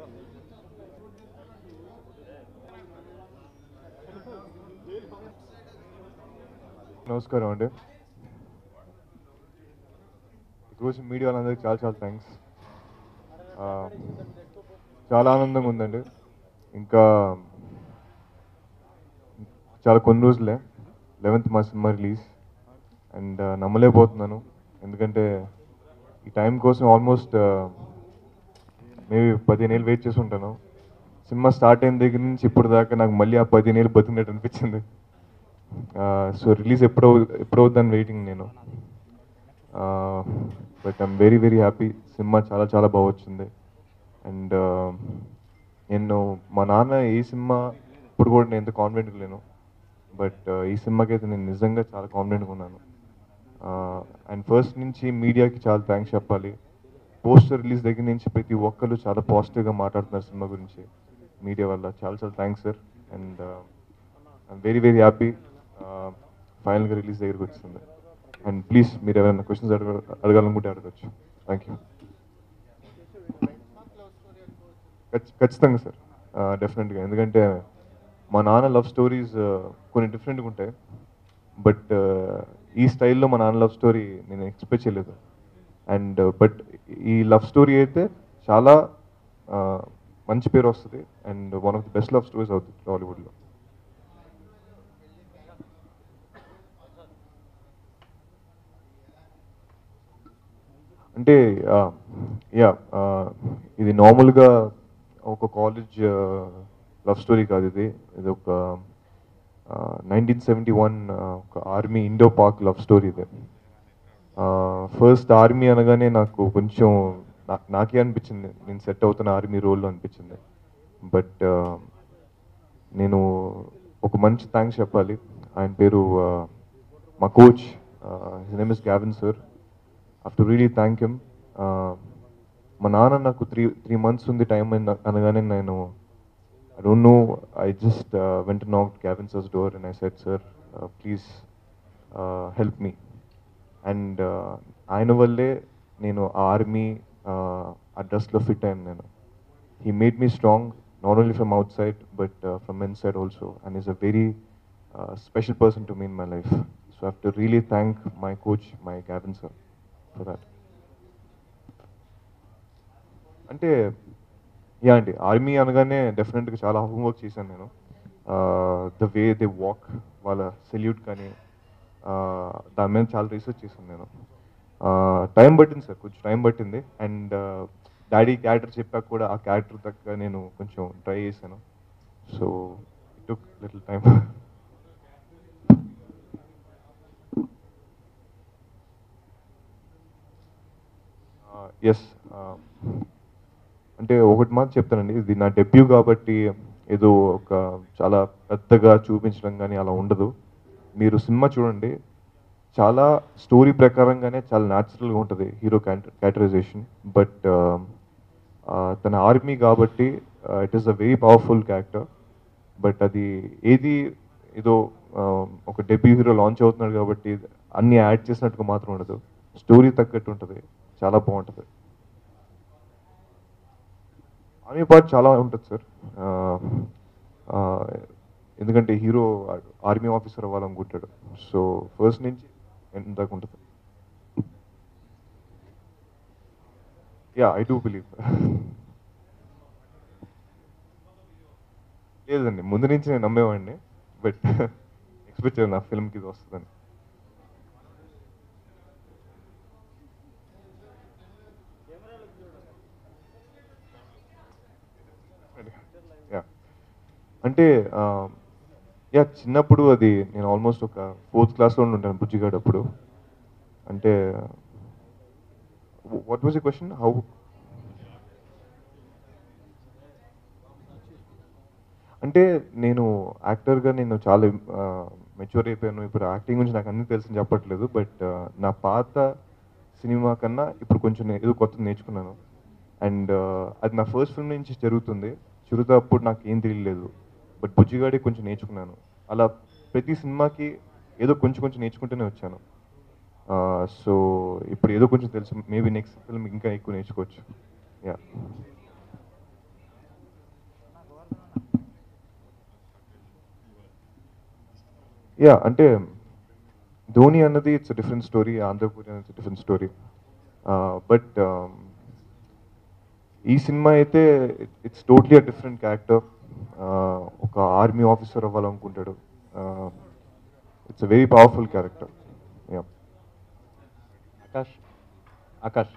నమస్కారం అండి ఈరోజు మీడియా వాళ్ళందరికీ చాలా చాలా థ్యాంక్స్ చాలా ఆనందంగా ఉందండి ఇంకా చాలా కొన్ని రోజులే లెవెన్త్ మా సినిమా రిలీజ్ అండ్ నమ్మలేకపోతున్నాను ఎందుకంటే ఈ టైం కోసం ఆల్మోస్ట్ మేబీ పదిహేను ఏళ్ళు వెయిట్ చేసి ఉంటాను సినిమా స్టార్ట్ అయిన దగ్గర నుంచి ఇప్పుడు దాకా నాకు మళ్ళీ ఆ పదిహేను ఏళ్ళు బతికినట్టు అనిపించింది సో రిలీజ్ ఎప్పుడో ఎప్పుడవుద్దని వెయిటింగ్ నేను but I'm very very happy cinema చాలా చాలా బాగా వచ్చింది అండ్ నేను మా నాన్న ఈ సినిమా ఇప్పుడు కూడా నేను ఎంత కాన్ఫిడెంట్గా లేను బట్ ఈ సినిమాకి అయితే నేను నిజంగా చాలా కాన్ఫిడెంట్గా ఉన్నాను అండ్ ఫస్ట్ నుంచి మీడియాకి చాలా థ్యాంక్స్ చెప్పాలి పోస్టర్ రిలీజ్ దగ్గర నుంచి ప్రతి ఒక్కరు చాలా పాజిటివ్గా మాట్లాడుతున్నారు సినిమా గురించి మీడియా వల్ల చాలా చాలా thanks sir and I'm very very happy ఫైనల్గా రిలీజ్ దగ్గరికి వచ్చింది అండ్ ప్లీజ్ మీరు ఎవరైనా క్వశ్చన్స్ అడగ అడగాలనుకుంటే అడగచ్చు థ్యాంక్ యూ ఖచ్చితంగా సార్ డెఫినెట్గా ఎందుకంటే మా నాన్న లవ్ స్టోరీస్ కొన్ని డిఫరెంట్గా ఉంటాయి బట్ ఈ స్టైల్లో మా నాన్న లవ్ స్టోరీ నేను ఎక్స్పెక్ట్ చేయలేదు అండ్ బట్ ఈ లవ్ స్టోరీ అయితే చాలా uh, మంచి పేరు వస్తుంది and one of the best love stories అవుతుంది టాలీవుడ్లో అంటే యా ఇది నార్మల్గా ఒక కాలేజ్ లవ్ స్టోరీ కాదు ఇది ఇది ఒక నైన్టీన్ సెవెంటీ వన్ ఒక army Indo Pak love story ఇది ఫస్ట్ ఆర్మీ అనగానే నాకు కొంచెం నా- నాకే అనిపించింది నేను సెట్ అవుతున్న ఆర్మీ రోల్లో అనిపించింది బట్ నేను ఒక మంచి థ్యాంక్స్ చెప్పాలి ఆయన పేరు uh, మా coach his name is Gavin sir have to really thank him మా నాన్న నాకు త్రీ త్రీ మంత్స్ ఉంది టైం అనగానే నేను I don't know I just went knocked Gavin sir's door and I said sir please help me అండ్ ఆయన వల్లే నేను ఆ ఆర్మీ ఆ డ్రెస్లో ఫిట్ అయ్యాను నేను he made me strong not only from outside but from inside also and is a very special person to me in my life so have to really thank my coach my Gavin sir for that అంటే yeah అండి army అనగానే డెఫినెట్గా చాలా homework చేశాను నేను the way they walk వాళ్ళ salute కానీ uh, దాని మీద చాలా రీసెర్చ్ చేశాను నేను టైం పట్టింది సార్ కొంచెం టైం పట్టింది అండ్ డాడీ క్యారెక్టర్ చెప్పాక కూడా ఆ క్యారెక్టర్ తగ్గ నేను కొంచెం ట్రై చేశాను so it took little time yes అంటే ఒకటి మాట చెప్తానండి ఇది నా డెబ్యూ కాబట్టి ఏదో ఒక చాలా పెద్దగా చూపించడం కానీ అలా ఉండదు మీరు సినిమా చూడండి చాలా స్టోరీ ప్రకారంగానే చాలా న్యాచురల్గా ఉంటుంది హీరో క్యాటరైజేషన్ బట్ తన ఆర్మీ కాబట్టి it is a very powerful character but అది ఏది ఏదో ఆ, ఒక డెబ్యూ హీరో లాంచ్ అవుతున్నాడు కాబట్టి అన్ని యాడ్ చేసినట్టుగా మాత్రం ఉండదు స్టోరీ తగ్గట్టు ఉంటుంది చాలా బాగుంటుంది ఆర్మీ పార్ట్ చాలా ఉంటుంది సార్ ఆ, ఆ, ఎందుకంటే హీరో ఆర్మీ ఆఫీసర్ అవ్వాలనుకుంటాడు సో ఫస్ట్ నుంచి ఎండ్ దాకా ఉంటుంది యా ఐ డూ బిలీవ్ లేదండి ముందు నుంచి నేను నమ్మేవాడిని బట్ ఎక్స్పెక్ట్ చేయను నా ఫిల్మ్కి ఇది వస్తుందని యా అంటే ఆ, యా చిన్నప్పుడు అది నేను ఆల్మోస్ట్ ఒక ఫోర్త్ క్లాస్లో ఉంటాను బుజ్జిగాడు అప్పుడు అంటే what was a question how అంటే నేను యాక్టర్గా నేను చాలా మెచ్యూర్ అయిపోయాను ఇప్పుడు యాక్టింగ్ గురించి నాకు అన్నీ తెలిసి చెప్పట్లేదు బట్ నా పాత సినిమా కన్నా ఇప్పుడు కొంచెం నే- ఏదో కొత్తది నేర్చుకున్నాను అండ్ అది నా ఫస్ట్ ఫిల్మ్ నుంచి జరుగుతుంది చిరుత అప్పుడు నాకు ఏం తెలియలేదు బట్ బుజ్జిగాడి కొంచెం నేర్చుకున్నాను అలా ప్రతి సినిమాకి ఏదో కొంచెం కొంచెం నేర్చుకుంటూనే వచ్చాను సో ఇప్పుడు ఏదో కొంచెం తెలుసు మేబీ నెక్స్ట్ ఫిల్మ్ ఇంకా ఎక్కువ నేర్చుకోవచ్చు యా యా అంటే ధోని అన్నది ఇట్స్ డిఫరెంట్ స్టోరీ ఆంధ్రపూరి అనేది డిఫరెంట్ స్టోరీ బట్ ఈ సినిమా అయితే it's totally a different character ఒక ఆర్మీ ఆఫీసర్ అవ్వాలనుకుంటాడు it's a very powerful character yeah Akash Akash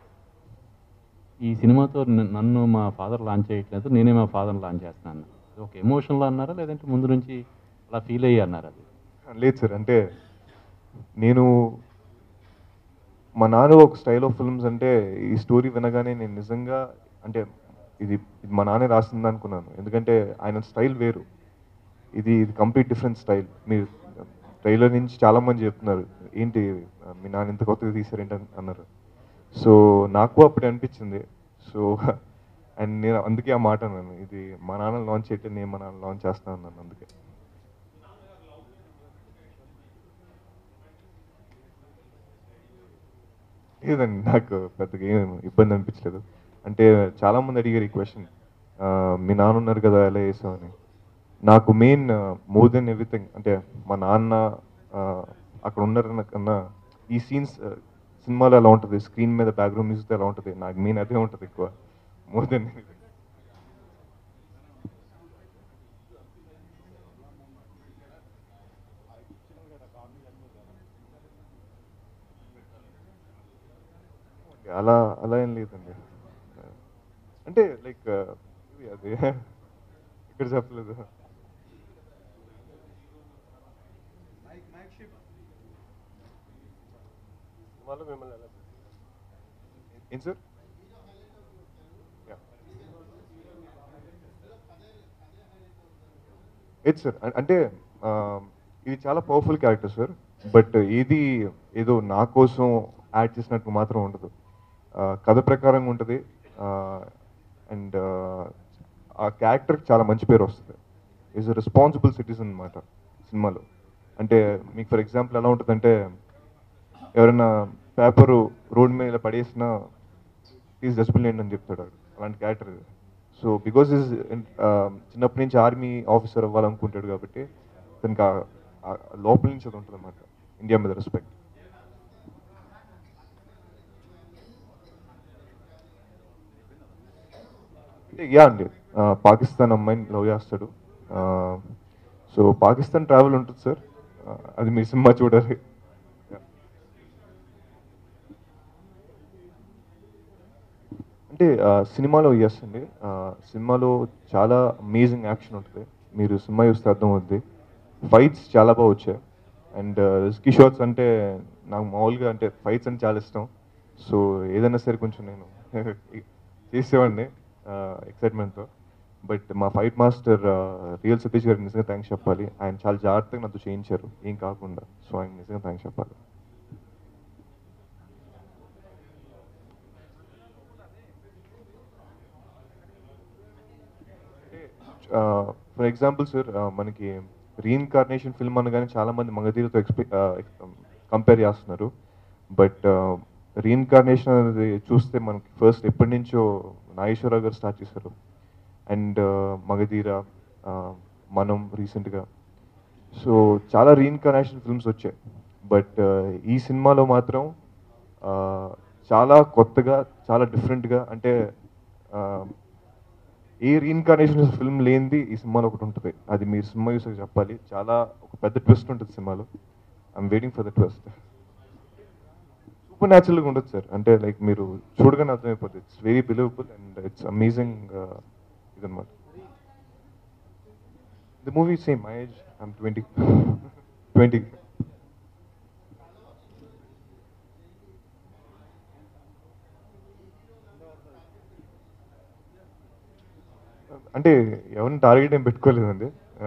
ఈ సినిమాతో న- నన్ను మా ఫాదర్ లాంచ్ చేయట్లేదు నేనే మా ఫాదర్ లాంచ్ చేస్తున్నాను అది ఒక ఎమోషన్లో అన్నారా లేదంటే ముందు నుంచి అలా ఫీల్ అయ్యి అన్నారు అది లేదు సార్ అంటే నేను మా నాన్న ఒక స్టైల్ ఆఫ్ ఫిల్మ్స్ అంటే ఈ స్టోరీ వినగానే నేను నిజంగా అంటే ఇది ఇది మా నాన్నే రాసింది అనుకున్నాను ఎందుకంటే ఆయన స్టైల్ వేరు ఇది ఇది కంప్లీట్ డిఫరెంట్ స్టైల్ మీరు ట్రైలర్ నుంచి చాలా మంది చెప్తున్నారు ఏంటి మీ నాన్న ఇంత కొత్తగా తీసారేంటి అని అన్నారు సో నాకు అప్పుడు అనిపించింది సో అండ్ నేను అందుకే ఆ మాట అన్నాను ఇది మా నాన్న లాంచ్ చేయటే నేను మా నాన్న లాంచ్ చేస్తాను అన్నాను అందుకే లేదండి నాకు పెద్దగా ఏం ఇబ్బంది అనిపించలేదు అంటే చాలా మంది అడిగారు ఈ క్వశ్చన్ మీ నాన్న ఉన్నారు కదా ఎలా చేసావు అని నాకు మెయిన్ మోర్ దెన్ ఎవ్రీథింగ్ అంటే మా నాన్న ఆ, అక్కడ ఉన్నారు కన్నా ఈ సీన్స్ సినిమాలో ఎలా ఉంటుంది స్క్రీన్ మీద బ్యాక్గ్రౌండ్ మ్యూజిక్ ఎలా ఉంటుంది నాకు మెయిన్ అదే ఉంటుంది ఎక్కువ మోర్ దెన్ అలా అలా ఏం లేదండి అంటే లైక్ అది ఇక్కడ చెప్పలేదు వాళ్ళు మిమ్మల్ని ఎలా ఏం సార్ ఎట్ సార్ అంటే ఆ, ఇది చాలా పవర్ఫుల్ క్యారెక్టర్ సార్ బట్ ఇది ఏదో నా కోసం యాడ్ చేసినట్టు మాత్రం ఉండదు ఆ, కథ ప్రకారంగా ఉంటుంది అండ్ ఆ క్యారెక్టర్కి చాలా మంచి పేరు వస్తుంది ఈజ్ అ రెస్పాన్సిబుల్ సిటిజన్ అనమాట సినిమాలో అంటే మీకు ఫర్ ఎగ్జాంపుల్ ఎలా ఉంటుందంటే ఎవరైనా పేపరు రోడ్ మీద పడేసినా ప్లీజ్ డస్ట్బిన్ లేండి అని చెప్తాడు వాడు. అలాంటి క్యారెక్టర్ సో బికాస్ ఈజ్ చిన్నప్పటి నుంచి ఆర్మీ ఆఫీసర్ అవ్వాలనుకుంటాడు కాబట్టి తనకి ఆ- ఆ లోపల నుంచి అది ఉంటుంది అనమాట ఇండియా మీద రెస్పెక్ట్ అంటే యా అండి ఆ, పాకిస్తాన్ అమ్మాయిని లవ్ చేస్తాడు సో పాకిస్తాన్ ట్రావెల్ ఉంటుంది సార్ ఆ, అది మీ సినిమా చూడాలి Yeah. అంటే ఆ, సినిమాలో ఎస్ అండి ఆ, సినిమాలో చాలా అమేజింగ్ యాక్షన్ ఉంటుంది మీరు సినిమా చూస్తే అర్థమవుద్ది ఫైట్స్ చాలా బాగా వచ్చాయి అండ్ రిస్కీ షాట్స్ అంటే నాకు మామూలుగా అంటే ఫైట్స్ అంటే చాలా ఇష్టం సో ఏదైనా సరే కొంచెం నేను చేసేవాడిని ఎక్సైట్మెంట్తో బట్ మా ఫైట్ మాస్టర్ రియల్ సతీష్ గారికి నిజంగా థ్యాంక్స్ చెప్పాలి ఆయన చాలా జాగ్రత్తగా నాతో చేయించారు ఏం కాకుండా సో ఆయన నిజంగా థ్యాంక్స్ చెప్పాలి ఫర్ ఎగ్జాంపుల్ సార్ మనకి రీఇన్కార్నేషన్ ఫిల్మ్ అనగానే చాలా మంది మగధీరతో ఎక్స్పె కంపేర్ చేస్తున్నారు బట్ రీఇన్కార్నేషన్ అనేది చూస్తే మనకి ఫస్ట్ ఎప్పటి నుంచో నాగేశ్వరరావు గారు స్టార్ట్ చేశారు అండ్ మగధీర uh, మనం రీసెంట్గా సో చాలా రీఇన్కార్నేషన్ ఫిల్మ్స్ వచ్చాయి బట్ ఈ సినిమాలో మాత్రం uh, చాలా కొత్తగా చాలా డిఫరెంట్గా అంటే uh, ఏ రీఇన్కార్నేషన్ ఫిల్మ్ లేనిది ఈ సినిమాలో ఒకటి ఉంటుంది అది మీరు సినిమా చూసాక చెప్పాలి చాలా ఒక పెద్ద ట్విస్ట్ ఉంటుంది సినిమాలో I'm waiting for the twist super న్యాచురల్గా ఉండదు సార్ అంటే లైక్ మీరు చూడగానే అర్థమైపోతుంది it's very believable and it's amazing ఇదన్నమాట the movie same my age I'm twenty twenty అంటే ఎవరిని టార్గెట్ ఏం పెట్టుకోలేదండి ఆ,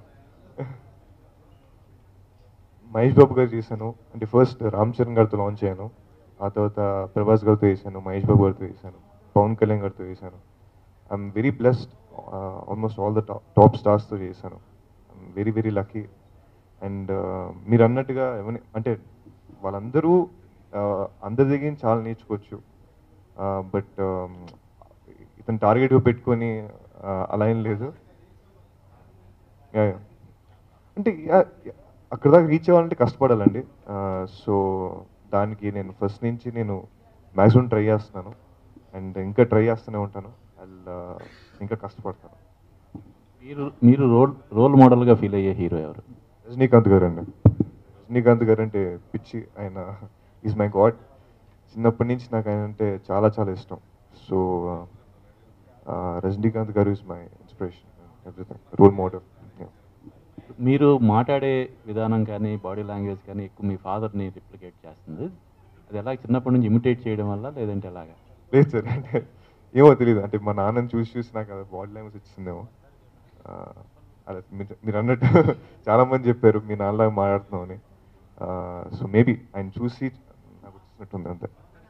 మహేష్ బాబు గారు చేశాను అంటే ఫస్ట్ రామ్ చరణ్ గారితో లాంచ్ అయ్యాను ఆ తర్వాత ప్రభాస్ గారితో చేశాను మహేష్ బాబు గారితో చేశాను పవన్ కళ్యాణ్ గారితో చేశాను I'm very blessed almost all the top స్టార్స్తో చేశాను I'm very very lucky and మీరు అన్నట్టుగా ఎవరి అంటే వాళ్ళందరూ uh, అందరి దగ్గర నుంచి చాలా నేర్చుకోవచ్చు బట్ ఇతను టార్గెట్గా పెట్టుకొని uh, అలా ఏం లేదు Yeah, yeah. అంటే అక్కడ దాకా రీచ్ అవ్వాలంటే కష్టపడాలండి సో దానికి నేను ఫస్ట్ నుంచి నేను మ్యాక్సిమం ట్రై చేస్తున్నాను అండ్ ఇంకా ట్రై చేస్తూనే ఉంటాను అండ్ ఇంకా కష్టపడతాను మీరు మీరు రోల్ రోల్ మోడల్గా ఫీల్ అయ్యే హీరో ఎవరు రజనీకాంత్ గారు అండి రజనీకాంత్ గారు అంటే పిచ్చి ఆయన ఈజ్ మై గాడ్ చిన్నప్పటి నుంచి నాకు ఆయన అంటే చాలా చాలా ఇష్టం so Rajinikanth garu is my inspiration everything role model మీరు మాట్లాడే విధానం కానీ బాడీ లాంగ్వేజ్ కానీ ఎక్కువ మీ ఫాదర్ని రిప్లికేట్ చేస్తుంది అది ఎలా చిన్నప్పటి నుంచి ఇమిటేట్ చేయడం వల్ల లేదంటే ఎలాగా లేదు సార్ అంటే ఏమో తెలియదు అంటే మా నాన్నని చూసి చూసి నాకు అది బాడీ లాంగ్వేజ్ వచ్చిందేమో ఆ, అదే మీరు- మీరు అన్నట్టు చాలా మంది చెప్పారు మీ నాన్నలాగా మాట్లాడుతున్నావు అని సో మేబీ ఆయన చూసి నాకు వచ్చినట్టుంది అంతే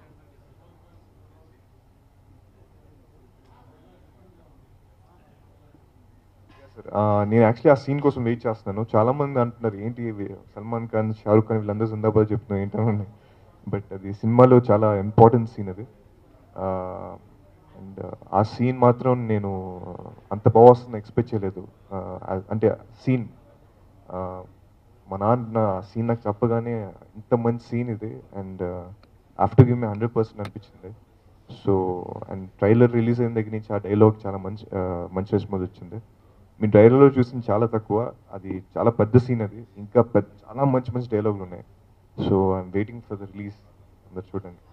సార్ నేను యాక్చువల్లీ ఆ సీన్ కోసం వెయిట్ చేస్తున్నాను చాలా మంది అంటున్నారు ఏంటి ఇవి సల్మాన్ ఖాన్ షారుఖ్ ఖాన్ వీళ్ళందరూ జిందాబాద్ చెప్తున్నారు ఏంటని బట్ అది సినిమాలో చాలా ఇంపార్టెంట్ సీన్ అది అండ్ ఆ సీన్ మాత్రం నేను అంత బాగా వస్తుందని ఎక్స్పెక్ట్ చేయలేదు ఆ, అంటే సీన్ మా నాన్న ఆ సీన్ నాకు చెప్పగానే ఇంత మంచి సీన్ ఇది and after give me hundred percent అనిపించింది సో అండ్ ట్రైలర్ రిలీజ్ అయిన దగ్గర నుంచి ఆ డైలాగ్ చాలా మంచి ఆ, మంచి రెస్పాన్స్ వచ్చింది మీ ట్రైలర్లో చూసింది చాలా తక్కువ అది చాలా పెద్ద సీన్ అది ఇంకా పెద్ద చాలా మంచి మంచి డైలాగులు ఉన్నాయి so I'm waiting for the release అందరు చూడండి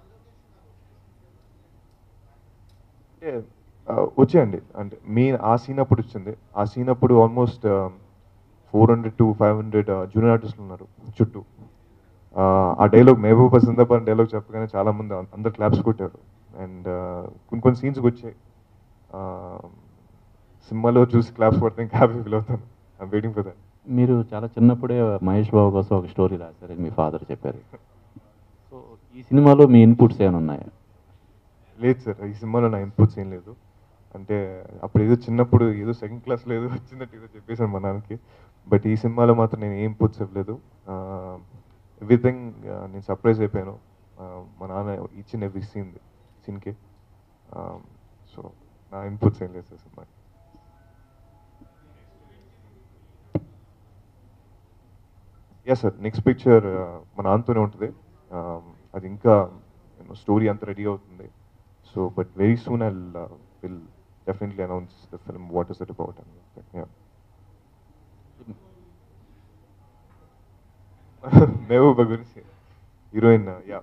అంటే ఆ, వచ్చేయండి అంటే మెయిన్ ఆ సీన్ అప్పుడు వచ్చింది ఆ సీన్ అప్పుడు almost four hundred to five hundred junior ఆర్టిస్టులు ఉన్నారు చుట్టూ ఆ, ఆ డైలాగ్ మహబూబా జిందాబాద్ డైలాగ్ చెప్పగానే చాలా మంది అం- అందరు క్లాప్స్ కొట్టారు అండ్ కొన్ని కొన్ని సీన్స్కి వచ్చాయి ఆ, సినిమాలో చూసి క్లాప్స్ కొడితే ఇంకా హ్యాపీ ఫీల్ అవుతాను ఐమ్ వెయిటింగ్ ఫర్ దట్ మీరు చాలా చిన్నప్పుడే మహేష్ బాబు కోసం ఒక స్టోరీ రాశారని మీ ఫాదర్ చెప్పారు సో ఈ సినిమాలో మీ ఇన్పుట్స్ ఏమైనా ఉన్నాయా లేదు సార్ ఈ సినిమాలో నా ఇన్పుట్స్ ఏం లేదు అంటే అప్పుడు ఏదో చిన్నప్పుడు ఏదో సెకండ్ క్లాస్లో ఏదో వచ్చిందంటే ఏదో చెప్పేశాను మా నాన్నకి బట్ ఈ సినిమాలో మాత్రం నేను ఏం ఇన్పుట్స్ ఇవ్వలేదు ఎవ్రీథింగ్ నేను సర్ప్రైజ్ అయిపోయాను ఆ, మా నాన్న ఈచ్ అండ్ ఎవ్రీ సీన్ సీన్కి సో నా ఇన్పుట్స్ ఏం లేదు సార్ సినిమాకి ఎస్ సార్ నెక్స్ట్ పిక్చర్ మన నాన్నతోనే ఉంటుంది Um, అది ఇంకా స్టోరీ అంతా రెడీ అవుతుంది so but very soon I will definitely announce the film what is it about Mehbooba గురించి heroine yeah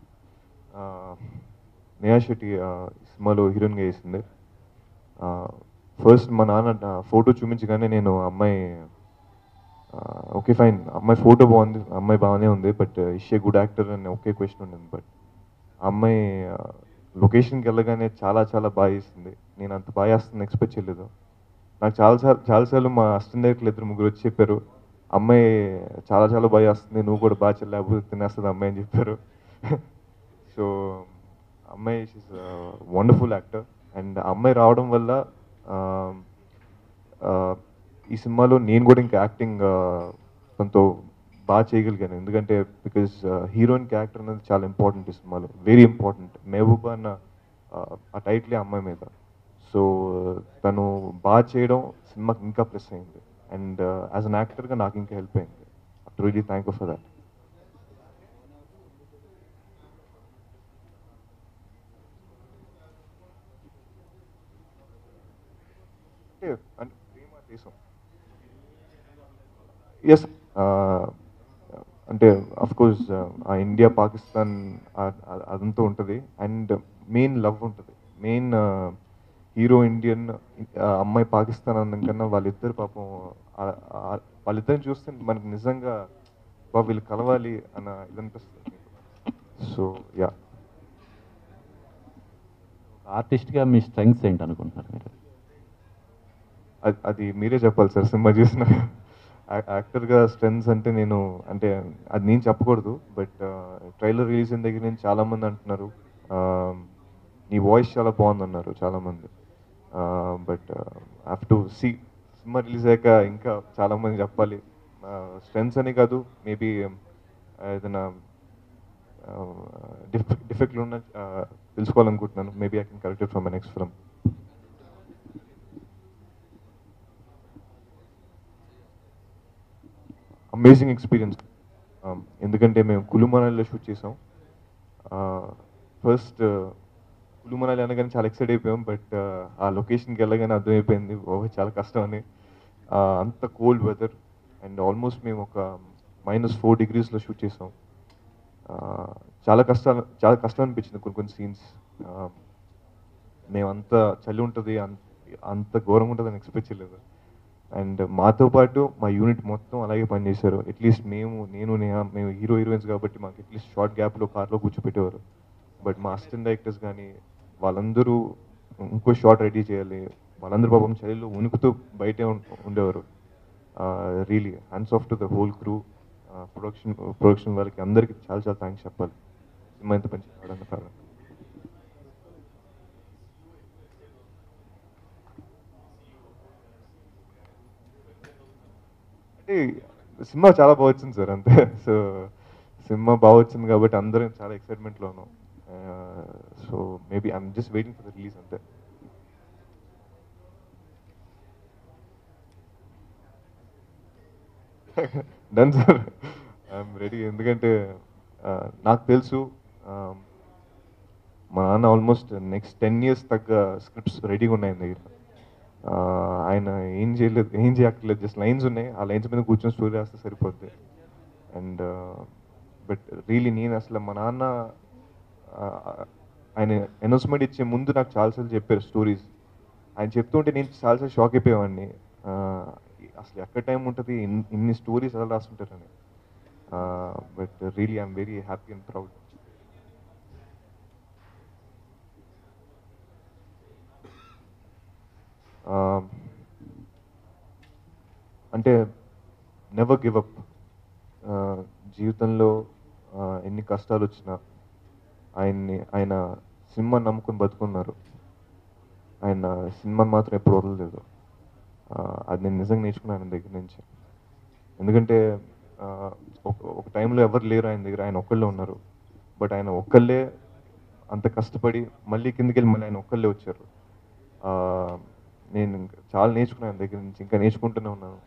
Neha Shetty uh, ఈ సినిమాలో హీరోయిన్గా చేసింది ఫస్ట్ మా నాన్న ఫోటో చూపించగానే నేను అమ్మాయి ఓకే ఫైన్ అమ్మాయి ఫోటో బాగుంది అమ్మాయి బాగానే ఉంది బట్ ఇషే గుడ్ యాక్టర్ అని ఒకే క్వశ్చన్ ఉండింది బట్ అమ్మాయి లొకేషన్కి వెళ్ళగానే చాలా చాలా బాగా చేసింది నేను అంత బాగా చేస్తుంది ఎక్స్పెక్ట్ చేయలేదు నాకు చాలాసార్లు చాలాసార్లు మా అసిస్టెంట్ డైరెక్టర్లు ఇద్దరు ముగ్గురు వచ్చి చెప్పారు అమ్మాయి చాలా చాలా బాగా చేస్తుంది నువ్వు కూడా బాగా చెల్లాబు తినేస్తుంది అమ్మాయి అని చెప్పారు సో అమ్మాయి షీస్ వండర్ఫుల్ యాక్టర్ అండ్ అమ్మాయి రావడం వల్ల ఆ, ఆ, ఈ సినిమాలో నేను కూడా ఇంకా యాక్టింగ్ కొంత బాగా చేయగలిగాను ఎందుకంటే బికాజ్ హీరోయిన్ క్యారెక్టర్ అనేది చాలా ఇంపార్టెంట్ ఈ సినిమాలో వెరీ ఇంపార్టెంట్ మెహబూబా అన్న ఆ, ఆ టైటిలే అమ్మాయి మీద సో తను బాగా చేయడం సినిమాకి ఇంకా ప్లస్ అయింది అండ్ యాజ్ అన్ యాక్టర్గా నాకు ఇంకా హెల్ప్ అయింది after really thank for that అంటే అంటే ప్రేమ దేశం ఎస్ అంటే అఫ్ కోర్స్ ఆ ఇండియా పాకిస్తాన్ ఆ- ఆ- అదంతా ఉంటుంది అండ్ మెయిన్ లవ్ ఉంటుంది మెయిన్ హీరో ఇండియన్ అమ్మాయి పాకిస్తాన్ అందం కన్నా వాళ్ళిద్దరు పాపం ఆ- ఆ- వాళ్ళిద్దరిని చూస్తే మనకు నిజంగా బాబు వీళ్ళు కలవాలి అన్న ఇది అనిపిస్తుంది సో యా ఆర్టిస్ట్గా మీ స్ట్రెంగ్స్ ఏంటి అనుకుంటున్నారు మీరు అది అది మీరే చెప్పాలి సార్ సినిమా చూసిన యాక్టర్గా స్ట్రెంగ్స్ అంటే నేను అంటే అది నేను చెప్పకూడదు బట్ ట్రైలర్ రిలీజ్ అయిన దగ్గర నుంచి చాలామంది అంటున్నారు ఆ, నీ వాయిస్ చాలా బాగుంది అన్నారు చాలామంది but have to see cinema release అయ్యాక ఇంకా చాలామంది చెప్పాలి స్ట్రెంగ్స్ అని కాదు మేబీ ఏదైనా డిఫ్ డిఫెక్ట్లు ఉన్న ఆ, తెలుసుకోవాలనుకుంటున్నాను maybe I can correct from my next film amazing experience ఎందుకంటే మేము కులుమనాలిలో షూట్ చేసాం ఫస్ట్ కులుమనాలి అనగానే చాలా ఎక్సైట్ అయిపోయాం బట్ ఆ లొకేషన్కి వెళ్ళగానే అర్థమైపోయింది ఓహో చాలా కష్టం అని ఆ, అంత కోల్డ్ వెదర్ అండ్ ఆల్మోస్ట్ మేము ఒక మైనస్ ఫోర్ డిగ్రీస్లో షూట్ చేసాం ఆ, చాలా కష్టాలు చాలా కష్టం అనిపించింది కొన్ని కొన్ని సీన్స్ మేమంత చలి ఉంటుంది అంత అంత ఘోరంగా ఉంటుందని ఎక్స్పెక్ట్ చేయలేదు అండ్ మాతో పాటు మా యూనిట్ మొత్తం అలాగే పనిచేశారు అట్లీస్ట్ మేము నేను నేహా మేము హీరో హీరోయిన్స్ కాబట్టి మాకు అట్లీస్ట్ షార్ట్ గ్యాప్లో కార్లో కూర్చోపెట్టేవారు బట్ మా అసిస్టెంట్ డైరెక్టర్స్ కానీ వాళ్ళందరూ ఇంకో షార్ట్ రెడీ చేయాలి వాళ్ళందరూ పాపం చలిలో ఉనుకుతూ బయటే ఉం- ఉండేవారు really hands off to the whole crew production production వాళ్ళకి అందరికీ చాలా చాలా థ్యాంక్స్ చెప్పాలి సినిమా ఎంత మంచి కావడానికి కారణం అంటే సినిమా చాలా బాగా వచ్చింది సార్ అంతే సో సినిమా బాగా వచ్చింది కాబట్టి అందరం చాలా ఎక్సైట్మెంట్లో ఉన్నాం so maybe I'm just waiting for the release అంతే డన్ సార్ ఐఎమ్ రెడీ ఎందుకంటే ఆ, నాకు తెలుసు ఆ, మా నాన్న ఆల్మోస్ట్ నెక్స్ట్ టెన్ ఇయర్స్ తగ్గ స్క్రిప్ట్స్ రెడీగా ఉన్నాయి ఆయన దగ్గర ఆ, ఆయన ఏం చేయలేదు ఏం చేయక్కర్లేదు జస్ట్ లైన్స్ ఉన్నాయి ఆ లైన్స్ మీద కూర్చొని స్టోరీ రాస్తే సరిపోద్ది అండ్ బట్ రియలీ నేను అసలు మా నాన్న ఆ, ఆయన అనౌన్స్మెంట్ ఇచ్చే ముందు నాకు చాలాసార్లు చెప్పారు స్టోరీస్ ఆయన చెప్తుంటే నేను చాలాసార్లు షాక్ అయిపోయేవాడిని ఆ, అసలు ఎక్కడ టైం ఉంటుంది ఇన్- ఇన్ని స్టోరీస్ ఎలా రాస్తుంటారని but really I'm very happy and proud అంటే నెవర్ గివ్ అప్ జీవితంలో ఆ, ఎన్ని కష్టాలు వచ్చినా ఆయన్ని ఆయన సినిమా నమ్ముకొని బతుకున్నారు ఆయన సినిమాని మాత్రం ఎప్పుడు వదలలేదు ఆ, అది నేను నిజంగా నేర్చుకున్నాను ఆయన దగ్గర నుంచి ఎందుకంటే ఆ, ఒక ఒక టైంలో ఎవరు లేరు ఆయన దగ్గర ఆయన ఒక్కళ్ళే ఉన్నారు బట్ ఆయన ఒక్కళ్ళే అంత కష్టపడి మళ్ళీ కిందకి వెళ్ళి మళ్ళీ ఆయన ఒక్కళ్ళే వచ్చారు ఆ, నేను ఇంకా చాలా నేర్చుకున్నాను ఆయన దగ్గర నుంచి ఇంకా నేర్చుకుంటూనే ఉన్నాను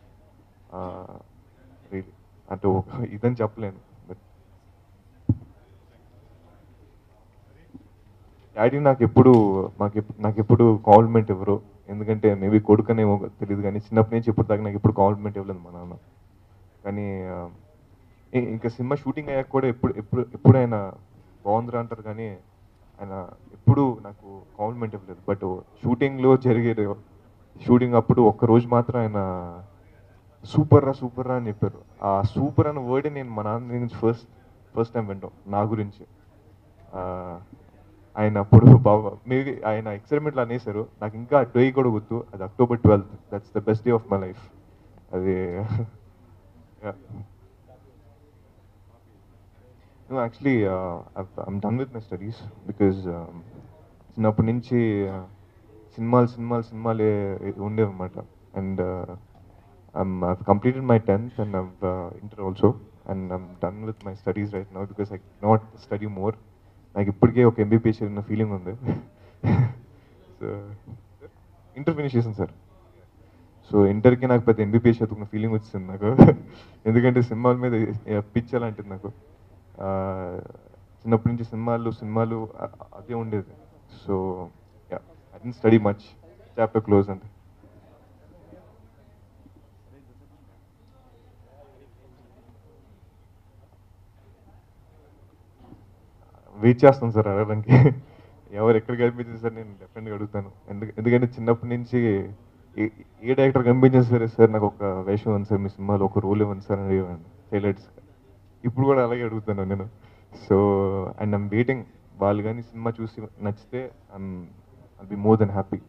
రియలీ అంటే ఒక ఇదని చెప్పలేను బట్ డాడీ నాకు ఎప్పుడు మాకు ఎప్పుడు నాకు ఎప్పుడు కాంప్లిమెంట్ ఇవ్వరు ఎందుకంటే మేబీ కొడుకనేమో తెలియదు కానీ చిన్నప్పటి నుంచి ఇప్పుడు దాకా నాకు ఎప్పుడు కాంప్లిమెంట్ ఇవ్వలేదు మా నాన్న కానీ ఆ, ఇ- ఇంకా సినిమా షూటింగ్ అయ్యాక కూడా ఎప్పుడు ఎప్పుడు ఎప్పుడు ఆయన బాగుందిరా అంటారు కానీ ఆయన ఎప్పుడు నాకు కాంప్లిమెంట్ ఇవ్వలేదు బట్ షూటింగ్లో జరిగే షూటింగ్ అప్పుడు ఒక్క రోజు మాత్రం ఆయన సూపర్ రా సూపర్ రా అని చెప్పారు ఆ సూపర్ అన్న వర్డ్ నేను మా నాన్న నుంచి ఫస్ట్ ఫస్ట్ టైం వింటాం నా గురించి ఆ, ఆయన అప్పుడు బాగా మేబీ ఆయన ఎక్స్పెరిమెంట్లు అనేసారు నాకు ఇంకా డే కూడా గుర్తు అది October twelfth that's the best day of my life అది actually I'm done with my studies because చిన్నప్పటి నుంచి uh, సినిమాలు సినిమాలు సినిమాలే ఉండేవన్నమాట and I'm, I've completed my 10th and I've uh, inter also and I'm done with my studies right now because I cannot study more. నాకు ఇప్పటికే ఒక MBBS చదివిన ఫీలింగ్ ఉంది సో ఇంటర్ ఫినిష్ చేసాను సార్ సో ఇంటర్కి నాకు పెద్ద MBBS చదువుకున్న ఫీలింగ్ వచ్చింది నాకు ఎందుకంటే సినిమాల మీద పిచ్ అలాంటిది నాకు ఆ, చిన్నప్పటి నుంచి సినిమాలు సినిమాలు అ- అదే ఉండేది so I didn't study much chapter close అంటే వెయిట్ చేస్తాను సార్ అడగడానికి ఎవరు ఎక్కడ కనిపించింది సార్ నేను డెఫినెట్గా అడుగుతాను ఎందుకు ఎందుకంటే చిన్నప్పటి నుంచి ఏ- ఏ డైరెక్టర్ కనిపించింది సరే సార్ నాకు ఒక వేషం ఉంది సార్ మీ సినిమాలో ఒక రోల్ ఇవ్వండి సార్ అని అడిగేవాడిని హైలైట్స్ ఇప్పుడు కూడా అలాగే అడుగుతాను నేను సో అండ్ ఐమ్ వెయిటింగ్ వాళ్ళు కానీ సినిమా చూసి నచ్చితే I'm I'll be more than happy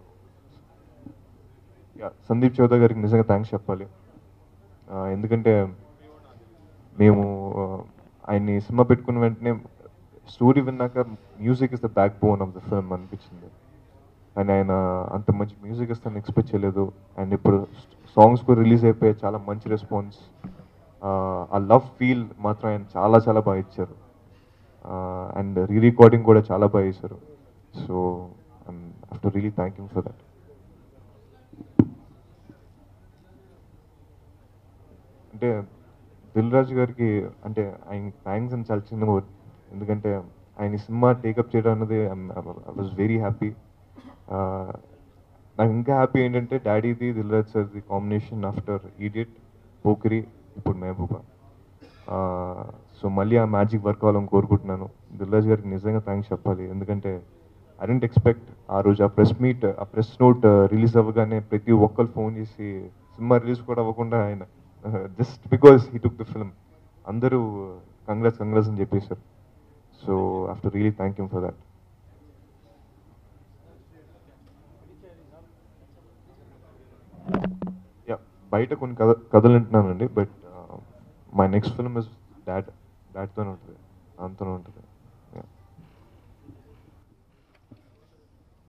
Sandeep Chowdary గారికి నిజంగా థ్యాంక్స్ చెప్పాలి ఆ, ఎందుకంటే మేము ఆ, ఆయన్ని సినిమా పెట్టుకున్న వెంటనే స్టోరీ విన్నాక music is the backbone of the film అనిపించింది కానీ ఆయన అంత మంచి మ్యూజిక్ ఇస్తాను ఎక్స్పెక్ట్ చేయలేదు అండ్ ఇప్పుడు సాంగ్స్ కూడా రిలీజ్ అయిపోయి చాలా మంచి రెస్పాన్స్ ఆ లవ్ ఫీల్ మాత్రం ఆయన చాలా చాలా బాగా ఇచ్చారు అండ్ రీ రికార్డింగ్ కూడా చాలా బాగా చేశారు so I to really thank you for that అంటే దిల్ రాజు గారికి అంటే ఆయన థ్యాంక్స్ అని చాలా చిన్న word. ఎందుకంటే ఆయన ఈ సినిమా టేకప్ చేయడం అన్నది ఐ వాజ్ వెరీ హ్యాపీ నాకు ఇంకా హ్యాపీ ఏంటంటే డాడీది దిల్ రాజు సార్ది కాంబినేషన్ ఆఫ్టర్ ఈడియట్ పోకిరి ఇప్పుడు మహబూబా సో మళ్ళీ ఆ మ్యాజిక్ వర్క్ అవ్వాలని కోరుకుంటున్నాను దిల్రాజ్ గారికి నిజంగా థ్యాంక్స్ చెప్పాలి ఎందుకంటే ఐ డెంట్ ఎక్స్పెక్ట్ ఆ రోజు ఆ ప్రెస్ మీట్ ఆ ప్రెస్ నోట్ రిలీజ్ అవ్వగానే ప్రతి ఒక్కరు ఫోన్ చేసి సినిమా రిలీజ్ కూడా అవ్వకుండా ఆయన just because he took the film అందరూ కంగ్రాట్స్ కంగ్రాట్స్ అని చెప్పేశారు so after really thank you for that yeah బయట కొన్ని కథ కథలు వింటున్నానండి but my next film is dad డాడ్తోనే ఉంటుంది అంతనే ఉంటుంది